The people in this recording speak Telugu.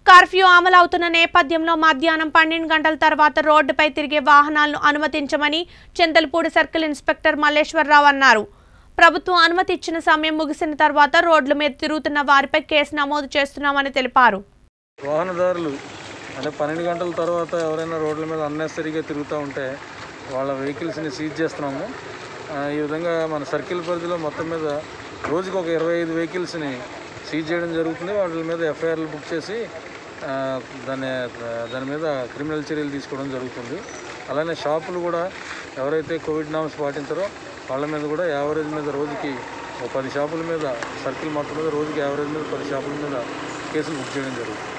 కర్ఫ్యూ అమలవుతున్న నేపథ్యంలో మధ్యాహ్నం పన్నెండు గంటల తర్వాత రోడ్డుపై తిరిగే వాహనాలను అనుమతించమని చింతలపూడి సర్కిల్ ఇన్స్పెక్టర్ మల్లేశ్వరరావు అన్నారు ప్రభుత్వం అనుమతి ఇచ్చిన సమయం ముగిసిన తర్వాత రోడ్ల మీద తిరుగుతున్న వారిపై కేసు నమోదు చేస్తున్నామని తెలిపారు వాహనదారులు అంటే పన్నెండు గంటల తర్వాత ఎవరైనా రోడ్ల మీద అన్నెసరీగా తిరుగుతూ ఉంటే వాళ్ళ వెహికల్స్ని సీజ్ చేస్తున్నాము ఆ, ఈ విధంగా మన సర్కిల్ పరిధిలో మొత్తం మీద రోజుకు ఒక ఇరవై ఐదు వెహికల్స్ని సీజ్ చేయడం జరుగుతుంది వాటి మీద ఎఫ్ఐఆర్లు బుక్ చేసి ఆ, దాని దాని మీద క్రిమినల్ చర్యలు తీసుకోవడం జరుగుతుంది అలానే షాపులు కూడా ఎవరైతే కోవిడ్ నామ్స్ పాటించారో వాళ్ళ మీద కూడా యావరేజ్ మీద రోజుకి ఒక పది షాపుల మీద సర్కిల్ మొత్తం మీద రోజుకి యావరేజ్ మీద పది షాపుల మీద కేసులు బుక్ చేయడం జరుగుతుంది